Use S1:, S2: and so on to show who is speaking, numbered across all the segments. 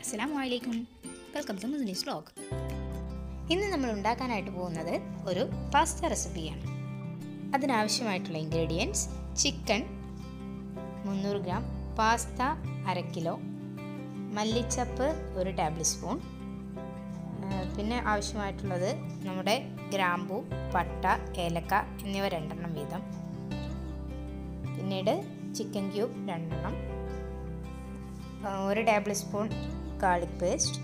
S1: അസ്സലാമു അലൈക്കും welcome to Muslims vlog ഇന്ന് നമ്മൾ ഉണ്ടാക്കാനായിട്ട് പോകുന്നത് ഒരു പാസ്ത റെസിപ്പിയാണ് അതിനാവശ്യമായിട്ടുള്ള ഇൻഗ്രീഡിയൻസ് ചിക്കൻ മുന്നൂറ് ഗ്രാം പാസ്ത അര കിലോ മല്ലിച്ചപ്പ് ഒരു ടേബിൾ സ്പൂൺ ആ, പിന്നെ ആവശ്യമായിട്ടുള്ളത് നമ്മുടെ ഗ്രാമ്പു പട്ട ഏലക്ക എന്നിവ രണ്ടെണ്ണം വീതം പിന്നീട് ചിക്കൻ ക്യൂബ് രണ്ടെണ്ണം ആ, ഒരു ടേബിൾ സ്പൂൺ ഗാർലിക് പേസ്റ്റ്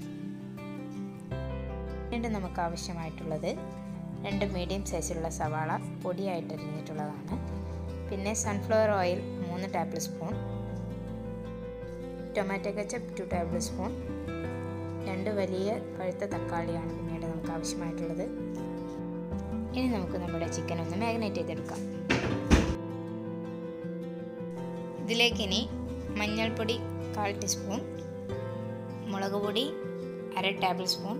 S1: പിന്നീട് നമുക്ക് ആവശ്യമായിട്ടുള്ളത് രണ്ട് മീഡിയം സൈസിലുള്ള സവാള പൊടിയായിട്ട് അരിഞ്ഞിട്ടുള്ളതാണ് പിന്നെ സൺഫ്ലവർ ഓയിൽ മൂന്ന് tablespoon tomato ketchup two tablespoon രണ്ട് വലിയ പഴുത്ത തക്കാളിയാണ് പിന്നീട് നമുക്ക് ആവശ്യമായിട്ടുള്ളത് ഇനി നമുക്ക് നമ്മുടെ ചിക്കൻ ഒന്ന് മാഗ്നേറ്റ് ചെയ്തെടുക്കാം ഇതിലേക്ക് ഇനി മഞ്ഞൾപ്പൊടി കാൽ ടീസ്പൂൺ മുളക് പൊടി അര ടേബിൾ സ്പൂൺ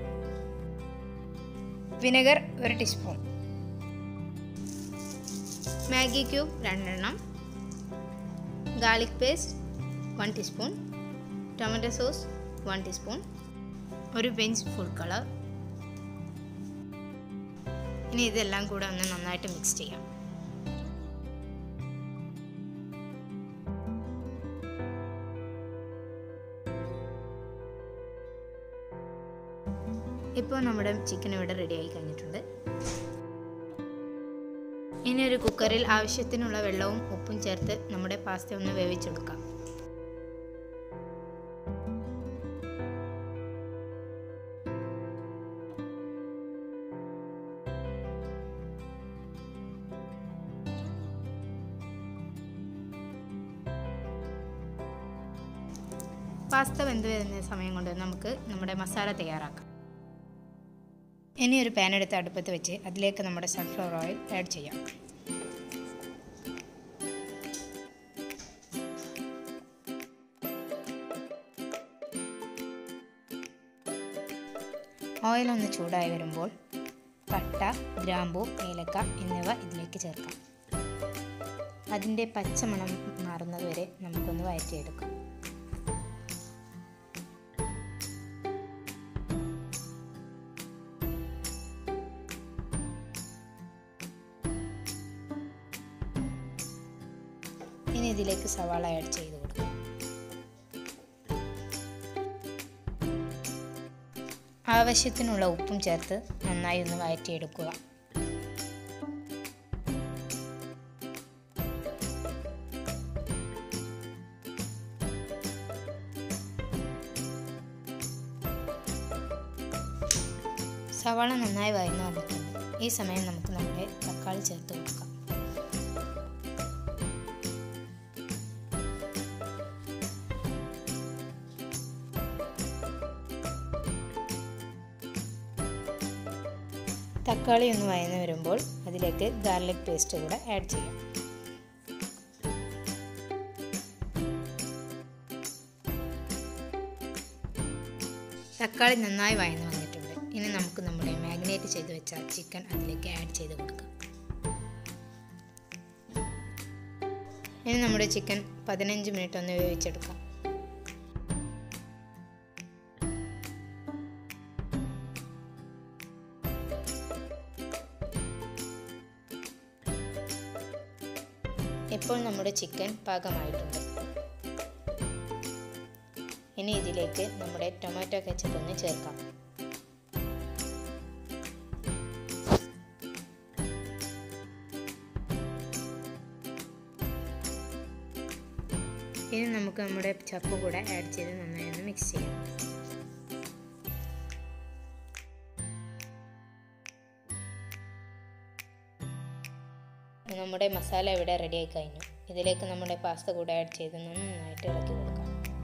S1: വിനെഗർ ഒരു ടീസ്പൂൺ മാഗി ക്യൂബ് രണ്ടെണ്ണം garlic paste one teaspoon tomato sauce one teaspoon ഒരു ബെഞ്ച് ഫുഡ് കളർ ഇനി ഇതെല്ലാം കൂടെ ഒന്ന് നന്നായിട്ട് മിക്സ് ചെയ്യാം ഇപ്പോൾ നമ്മുടെ ചിക്കൻ ഇവിടെ റെഡി ആയി കഴിഞ്ഞിട്ടുണ്ട് ഇനി ഒരു കുക്കറിൽ ആവശ്യത്തിനുള്ള വെള്ളവും ഉപ്പും ചേർത്ത് നമ്മുടെ പാസ്ത ഒന്ന് വേവിച്ചെടുക്കാം പാസ്ത വെന്ത് വരുന്ന സമയം കൊണ്ട് നമുക്ക് നമ്മുടെ മസാല തയ്യാറാക്കാം ഇനി ഒരു പാൻ എടുത്ത് അടുപ്പത്ത് വെച്ച് അതിലേക്ക് നമ്മുടെ സൺഫ്ലവർ ഓയിൽ ആഡ് ചെയ്യാം ഓയിൽ ഒന്ന് ചൂടായി വരുമ്പോൾ പട്ട ഗ്രാമ്പൂ ഏലക്ക എന്നിവ ഇതിലേക്ക് ചേർക്കാം അതിൻ്റെ പച്ചമണം മാറുന്നത് വരെ നമുക്കൊന്ന് വഴറ്റിയെടുക്കാം ഇനി ഇതിലേക്ക് സവാള ആഡ് ചെയ്ത് കൊടുക്കാം ആവശ്യത്തിനുള്ള ഉപ്പും ചേർത്ത് നന്നായി ഒന്ന് വഴറ്റിയെടുക്കുക സവാള നന്നായി വഴന്നു വന്നിട്ടുണ്ട് ഈ സമയം നമുക്ക് നമ്മുടെ തക്കാളി ചേർത്ത് കൊടുക്കാം തക്കാളി ഒന്ന് വയന്ന് വരുമ്പോൾ അതിലേക്ക് ഗാർലിക് പേസ്റ്റ് കൂടെ ആഡ് ചെയ്യാം തക്കാളി നന്നായി വയന്ന് വന്നിട്ടുണ്ട് ഇനി നമുക്ക് നമ്മുടെ മാഗ്നേറ്റ് ചെയ്ത് വെച്ച ചിക്കൻ അതിലേക്ക് ആഡ് ചെയ്ത് കൊടുക്കാം ഇനി നമ്മുടെ ചിക്കൻ പതിനഞ്ച് മിനിറ്റ് ഒന്ന് വേവിച്ചെടുക്കാം ഇപ്പോൾ നമ്മുടെ ചിക്കൻ പാകമായിട്ടുണ്ട് ഇനി ഇതിലേക്ക് നമ്മുടെ ടൊമാറ്റോ കെച്ചപ്പ് ഒന്ന് ചേർക്കാം ഇനി നമുക്ക് നമ്മുടെ ചപ്പ് കൂടെ ആഡ് ചെയ്ത് നന്നായി ഒന്ന് മിക്സ് ചെയ്യാം നമ്മുടെ മസാല ഇവിടെ റെഡി ആയി കഴിഞ്ഞു ഇതിലേക്ക് നമ്മുടെ പാസ്ത കൂടെ ആഡ് ചെയ്ത് നന്നായിട്ട് ഇളക്കി കൊടുക്കാം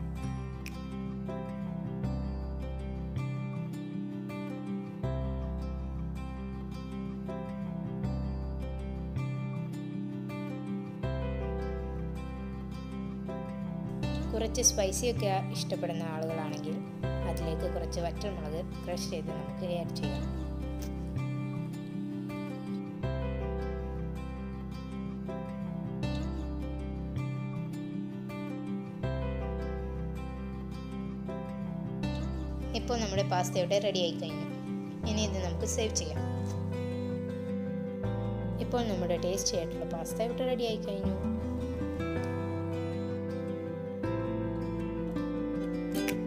S1: കുറച്ച് സ്പൈസിയൊക്കെ ഇഷ്ടപ്പെടുന്ന ആളുകളാണെങ്കിൽ അതിലേക്ക് കുറച്ച് വറ്റൽമുളക് ക്രഷ് ചെയ്ത് നമുക്ക് ആഡ് ചെയ്യാം ഇപ്പോൾ നമ്മുടെ പാസ്ത ഇവിടെ റെഡി ആയി കഴിഞ്ഞു ഇനി ഇത് നമുക്ക് സേവ് ചെയ്യാം ഇപ്പോൾ നമ്മുടെ ടേസ്റ്റി ആയിട്ടുള്ള പാസ്ത ഇവിടെ റെഡി ആയി കഴിഞ്ഞു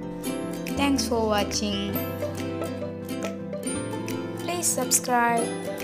S1: thanks for watching
S2: Please subscribe.